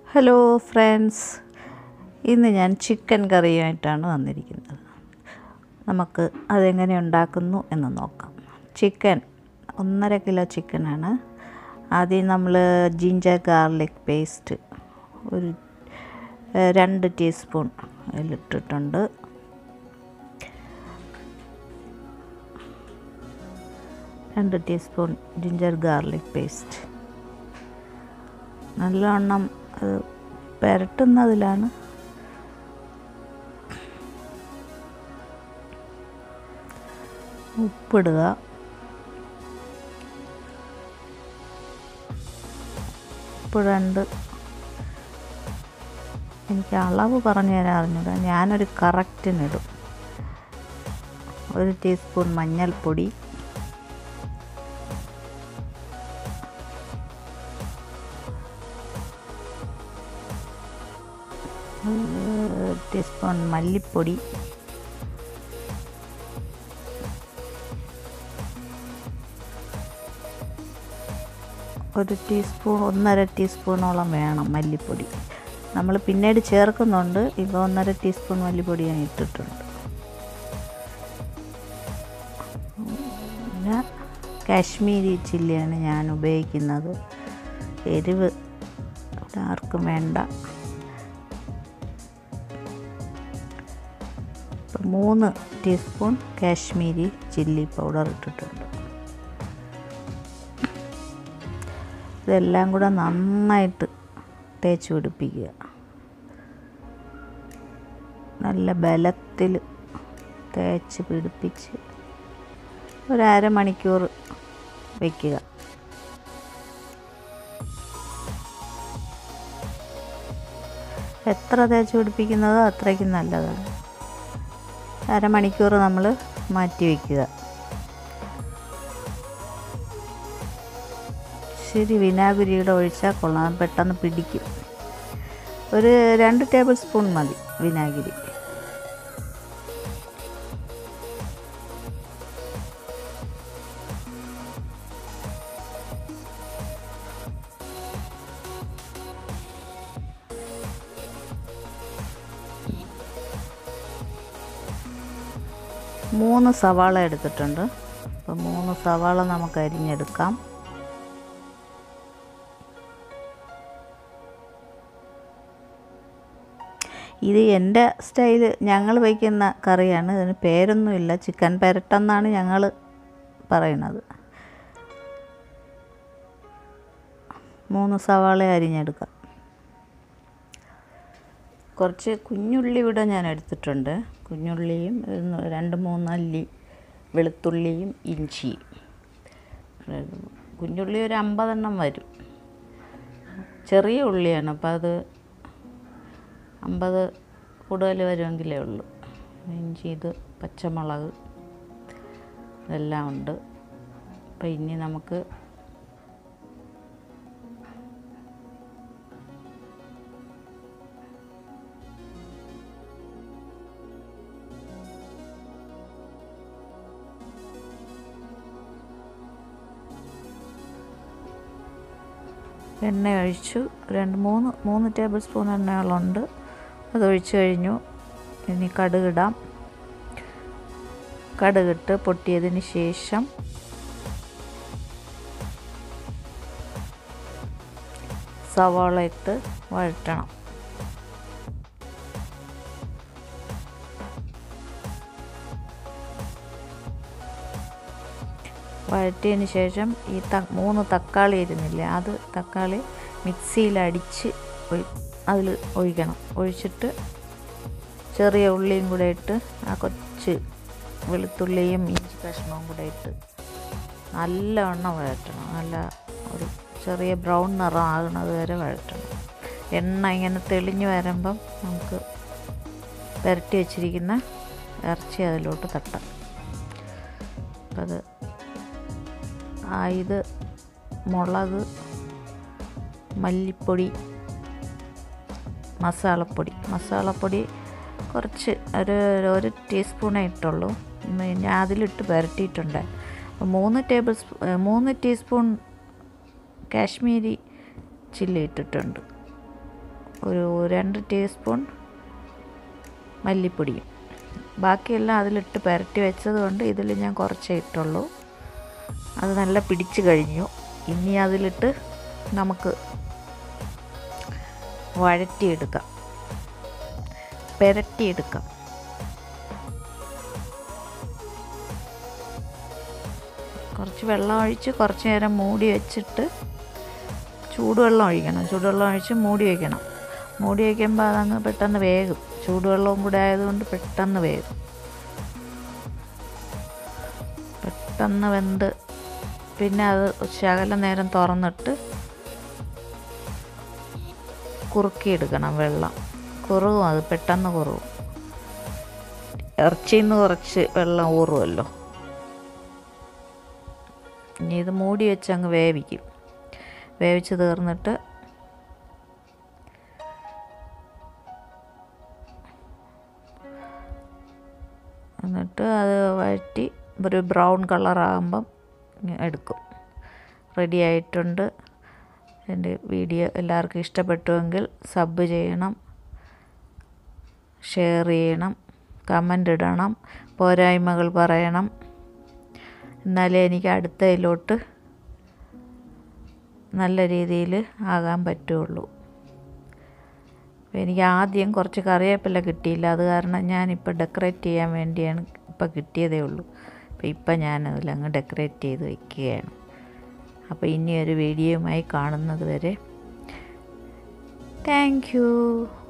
hello friends ഇന്ന് ഞാൻ chicken കറിയുമായിട്ടാണ് വന്നിരിക്കുന്നത് നമുക്ക് അതെങ്ങനെ ഉണ്ടാക്കുന്നു എന്ന് നോക്കാം ചിക്കൻ ഒന്നര കിലോ ചിക്കനാണ് ആദ്യം നമ്മൾ ജിഞ്ചർ ഗാർലിക് പേസ്റ്റ് ഒരു ഏഹ്, രണ്ട് ടീസ്പൂൺ അതിലിട്ടിട്ടുണ്ട് രണ്ട് ടീസ്പൂൺ ജിഞ്ചർ ഗാർലിക് പേസ്റ്റ് നല്ലവണ്ണം അത് പുരട്ടുന്നതിലാണ് ഉപ്പിടുക ഉപ്പ് രണ്ട് എനിക്ക് അളവ് പറഞ്ഞു തരാൻ അറിഞ്ഞൂടാ ഞാനൊരു കറക്റ്റിനിടും ഒരു ടീസ്പൂൺ മഞ്ഞൾപ്പൊടി ഒരു ടീസ്പൂൺ മല്ലിപ്പൊടി ഒരു ടീസ്പൂൺ ഒന്നര ടീസ്പൂണോളം വേണം മല്ലിപ്പൊടി നമ്മൾ പിന്നീട് ചേർക്കുന്നുണ്ട് ഇപ്പോൾ ഒന്നര ടീസ്പൂൺ മല്ലിപ്പൊടി ഞാൻ ഇട്ടിട്ടുണ്ട് പിന്നെ കാശ്മീരി ചില്ലിയാണ് ഞാൻ ഉപയോഗിക്കുന്നത് എരിവ് ഇവിടെ ആർക്കും വേണ്ട ഇപ്പം മൂന്ന് ടീസ്പൂൺ കാശ്മീരി ചില്ലി പൗഡർ ഇട്ടിട്ടുണ്ട് ഇതെല്ലാം കൂടെ നന്നായിട്ട് തേച്ച് പിടിപ്പിക്കുക നല്ല ബലത്തിൽ തേച്ച് പിടിപ്പിച്ച് ഒരു അരമണിക്കൂർ വയ്ക്കുക എത്ര തേച്ച് പിടിപ്പിക്കുന്നതോ അത്രയ്ക്കും നല്ലതാണ് അരമണിക്കൂർ നമ്മൾ മാറ്റി വയ്ക്കുക ശരി വിനാഗിരിയുടെ ഒഴിച്ചാൽ കൊള്ളാം പെട്ടെന്ന് പിടിക്കും ഒരു രണ്ട് ടേബിൾ സ്പൂൺ മതി വിനാഗിരി മൂന്ന് സവാള എടുത്തിട്ടുണ്ട് അപ്പോൾ മൂന്ന് സവാള നമുക്ക് അരിഞ്ഞെടുക്കാം ഇത് എൻ്റെ സ്റ്റൈല് ഞങ്ങൾ വയ്ക്കുന്ന കറിയാണ് ഇതിന് പേരൊന്നുമില്ല ചിക്കൻ പെരട്ടെന്നാണ് ഞങ്ങൾ പറയണത് മൂന്ന് സവാള അരിഞ്ഞെടുക്കാം കുറച്ച് കുഞ്ഞുള്ളി ഇവിടെ ഞാൻ എടുത്തിട്ടുണ്ട് കുഞ്ഞുള്ളിയും ഒന്ന് രണ്ട് മൂന്നല്ലി വെളുത്തുള്ളിയും ഇഞ്ചിയും കുഞ്ഞുള്ളി ഒരു അമ്പതെണ്ണം വരും ചെറിയ ഉള്ളിയാണ് അപ്പോൾ അത് അമ്പത് കൂടുതൽ വരുമെങ്കിലേ ഉള്ളൂ ഇഞ്ചി ഇത് പച്ചമുളക് ഇതെല്ലാം ഉണ്ട് അപ്പം ഇനി നമുക്ക് എണ്ണ ഒഴിച്ചു രണ്ട് മൂന്ന് മൂന്ന് ടേബിൾ സ്പൂൺ എണ്ണകളുണ്ട് അതൊഴിച്ച് കഴിഞ്ഞു ഇനി കടുകിടാം കടുകിട്ട് പൊട്ടിയതിന് ശേഷം സവാള ഇട്ട് വഴറ്റണം വഴറ്റിയതിന് ശേഷം ഈ ത മൂന്ന് തക്കാളി ഇരുന്നില്ലേ അത് തക്കാളി മിക്സിയിൽ അടിച്ച് അതിൽ ഒഴിക്കണം ഒഴിച്ചിട്ട് ചെറിയ ഉള്ളിയും കൂടെ ഇട്ട് ആ കൊച്ച് വെളുത്തുള്ളിയും ഇഞ്ചി കഷ്ണവും കൂടെ ഇട്ട് നല്ലവണ്ണം വഴറ്റണം നല്ല ഒരു ചെറിയ ബ്രൗൺ നിറം ആകുന്നത് വരെ വഴറ്റണം എണ്ണ ഇങ്ങനെ തെളിഞ്ഞ് വരുമ്പം നമുക്ക് പുരട്ടി വെച്ചിരിക്കുന്ന ഇറച്ചി അതിലോട്ട് തട്ടാം അപ്പം അത് ആ ഇത് മുളക് മല്ലിപ്പൊടി മസാലപ്പൊടി മസാലപ്പൊടി കുറച്ച് ഒരു ഒരു ടീസ്പൂണേ ഇട്ടുള്ളൂ ഞാൻ അതിലിട്ട് പുരട്ടിയിട്ടുണ്ട് അപ്പോൾ മൂന്ന് ടേബിൾ സ്പൂ മൂന്ന് ടീസ്പൂൺ കാശ്മീരി ചില്ലി ഇട്ടിട്ടുണ്ട് ഒരു രണ്ട് ടീസ്പൂൺ മല്ലിപ്പൊടിയും ബാക്കിയെല്ലാം അതിലിട്ട് പുരട്ടി വെച്ചത് കൊണ്ട് ഇതിൽ ഞാൻ കുറച്ചേ ഇട്ടുള്ളൂ അത് നല്ല പിടിച്ച് കഴിഞ്ഞു ഇനി അതിലിട്ട് നമുക്ക് വഴറ്റിയെടുക്കാം പുരട്ടിയെടുക്കാം കുറച്ച് വെള്ളം ഒഴിച്ച് കുറച്ച് നേരം മൂടി വെച്ചിട്ട് ചൂടുവെള്ളം ഒഴിക്കണം ചൂടുവെള്ളം ഒഴിച്ച് മൂടി വയ്ക്കണം മൂടി വയ്ക്കുമ്പോൾ അതങ്ങ് പെട്ടെന്ന് വേകും ചൂടുവെള്ളവും കൂടെ ആയതുകൊണ്ട് പെട്ടെന്ന് വേകും പെട്ടെന്ന് വെന്ത് പിന്നെ അത് ശകലം നേരം തുറന്നിട്ട് കുറുക്കിയെടുക്കണം വെള്ളം കുറുവും അത് പെട്ടെന്ന് കുറുവും ഇറച്ചിയിൽ നിന്ന് കുറച്ച് വെള്ളം ഊറുമല്ലോ ഇനി ഇത് മൂടി വെച്ച് അങ്ങ് വേവിക്കും വേവിച്ച് തീർന്നിട്ട് എന്നിട്ട് അത് വഴറ്റി ഒരു ബ്രൗൺ കളറാകുമ്പം എടുക്കും റെഡി ആയിട്ടുണ്ട് എൻ്റെ വീഡിയോ എല്ലാവർക്കും ഇഷ്ടപ്പെട്ടുവെങ്കിൽ സബ് ചെയ്യണം ഷെയർ ചെയ്യണം കമൻ്റ് ഇടണം പോരായ്മകൾ പറയണം എന്നാലേ എനിക്ക് അടുത്തതിലോട്ട് നല്ല രീതിയിൽ ആകാൻ പറ്റുള്ളൂ എനിക്ക് ആദ്യം കുറച്ച് കറിവേപ്പില കിട്ടിയില്ല അത് കാരണം ഞാനിപ്പോൾ ഡെക്കറേറ്റ് ചെയ്യാൻ വേണ്ടിയാണ് ഇപ്പം കിട്ടിയതേ ഉള്ളൂ അപ്പോൾ ഇപ്പം ഞാനതിലങ്ങ് ഡെക്കറേറ്റ് ചെയ്ത് വയ്ക്കുകയാണ് അപ്പോൾ ഇനി ഒരു വീഡിയോയുമായി കാണുന്നത് വരെ താങ്ക് യു